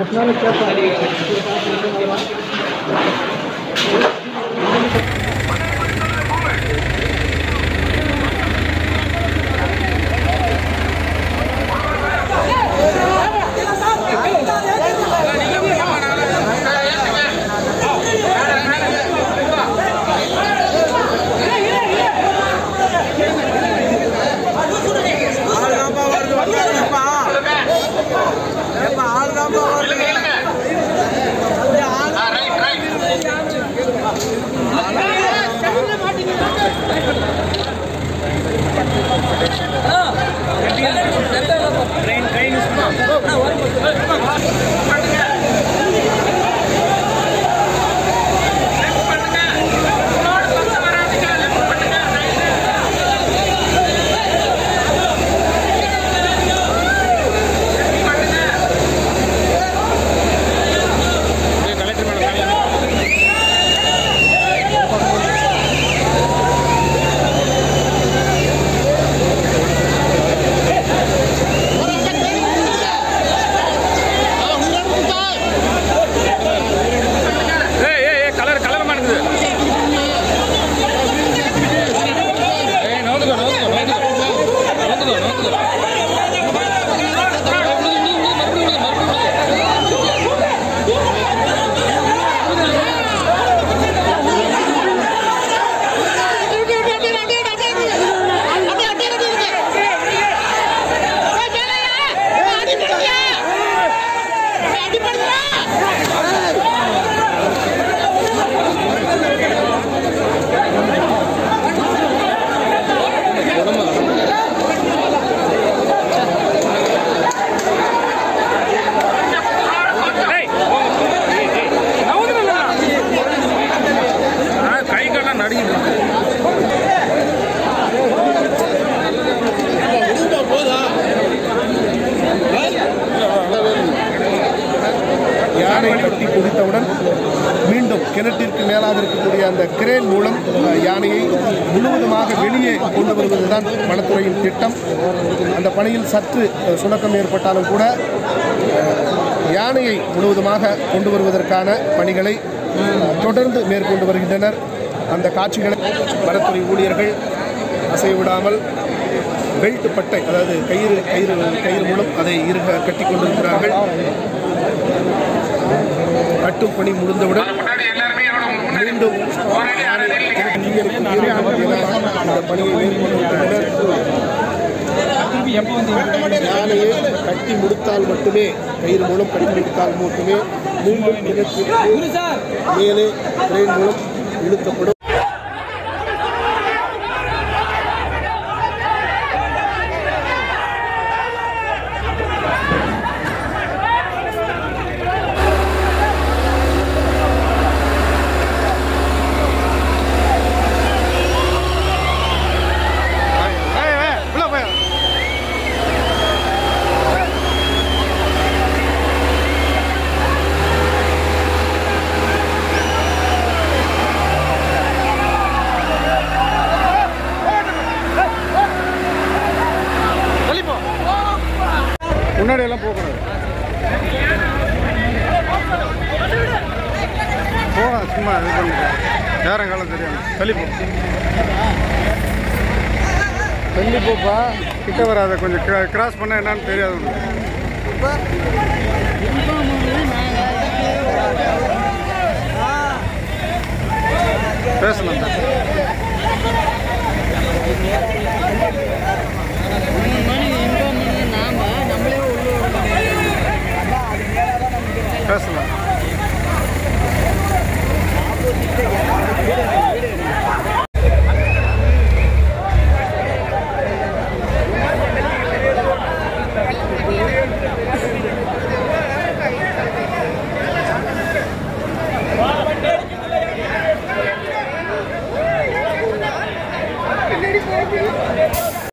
ஆளுதான்ப்பா வருது வந்துருங்கப்பா ஏப்பா ஆளுதான்ப்பா வருது ஏய் ஏய் ஏய் கலர் கலர் மாட்டுது ஏய் நோந்துக்கோ நோந்துக்கோ நோந்துக்கோ நோந்துக்கோ நோந்துக்கோ ஏய் ஏய் ஏய் நவுந்துக்கோ ஆ கை கால்லாம் நடுங்கிட்டு இருக்கு. யானை கட்டி குடித்தவுடன் மீண்டும் கிணற்றிற்கு மேலாக இருக்கக்கூடிய அந்த கிரேன் மூலம் அஹ், யானையை முழுவதுமாக வெளியே கொண்டு வருவதுதான் வனத்துறையின் திட்டம் அந்த பணியில் சற்று அஹ், சுணக்கம் ஏற்பட்டாலும் கூட அஹ், யானையை முழுவதுமாக கொண்டு வருவதற்கான பணிகளை அஹ், தொடர்ந்து மேற்கொண்டு வருகின்றனர் அந்த காட்சிகளை வனத்துறை ஊழியர்கள் அசைய விடாமல் பெல்ட் பட்டை அதாவது கயிறு கயிறு கயிறு மூலம் அதை இருக கட்டி கொண்டிருக்கிறார்கள் கட்டும் பணி முடிந்தவுடன் மீண்டும் அந்த பணியை மேற்கொண்டிருக்கின்றனர் யானையை கட்டி முடித்தால் மட்டுமே கயிறு மூலம் கட்டி முடித்தால் மட்டுமே மீண்டும் கிணற்றிற்கு மேலே கிரெயின் மூலம் இழுக்கப்படும் முன்னாடி எல்லாம் போகக்கூடாது போகலாம் சும்மா இது பண்ணுங்க நேரம் காலம் தெரியும் தள்ளி போ தள்ளி போப்பா கிட்ட வராத கொஞ்சம் கிராஸ் பண்ண என்னன்னு தெரியாது உனக்கு. பேசலாம் பேசலாம்